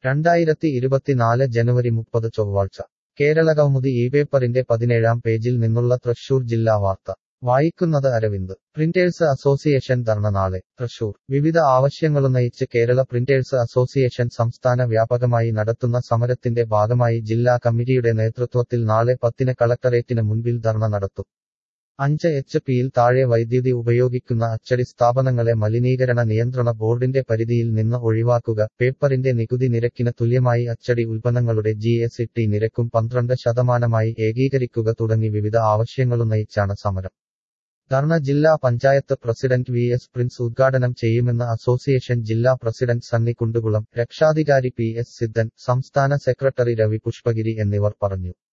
രണ്ടായിരത്തി ഇരുപത്തിനാല് ജനുവരി മുപ്പത് ചൊവ്വാഴ്ച കേരളകൗമുദി ഈ പേപ്പറിന്റെ പതിനേഴാം പേജിൽ നിന്നുള്ള തൃശൂർ ജില്ലാ വാർത്ത വായിക്കുന്നത് അരവിന്ദ് പ്രിന്റേഴ്സ് അസോസിയേഷൻ ധർണ നാളെ തൃശൂർ വിവിധ ആവശ്യങ്ങളുന്നയിച്ച് കേരള പ്രിന്റേഴ്സ് അസോസിയേഷൻ സംസ്ഥാന വ്യാപകമായി നടത്തുന്ന സമരത്തിന്റെ ഭാഗമായി ജില്ലാ കമ്മിറ്റിയുടെ നേതൃത്വത്തിൽ നാളെ പത്തിന് കളക്ടറേറ്റിന് മുൻപിൽ ധർണ നടത്തും അഞ്ച് എച്ച് പിയിൽ താഴെ വൈദ്യുതി ഉപയോഗിക്കുന്ന അച്ചടി സ്ഥാപനങ്ങളെ മലിനീകരണ നിയന്ത്രണ ബോർഡിന്റെ പരിധിയിൽ നിന്ന് ഒഴിവാക്കുക പേപ്പറിന്റെ നികുതി നിരക്കിന് തുല്യമായി അച്ചടി ഉൽപ്പന്നങ്ങളുടെ ജി എസ് ടി നിരക്കും പന്ത്രണ്ട് ശതമാനമായി ഏകീകരിക്കുക തുടങ്ങി വിവിധ ആവശ്യങ്ങളുന്നയിച്ചാണ് സമരം ധർണ ജില്ലാ panchayat president V S Prince ഉദ്ഘാടനം ചെയ്യുമെന്ന് അസോസിയേഷൻ ജില്ലാ പ്രസിഡന്റ് സണ്ണി കുണ്ടുകുളം രക്ഷാധികാരി പി എസ് സിദ്ധൻ സംസ്ഥാന സെക്രട്ടറി രവി പുഷ്പഗിരി എന്നിവർ പറഞ്ഞു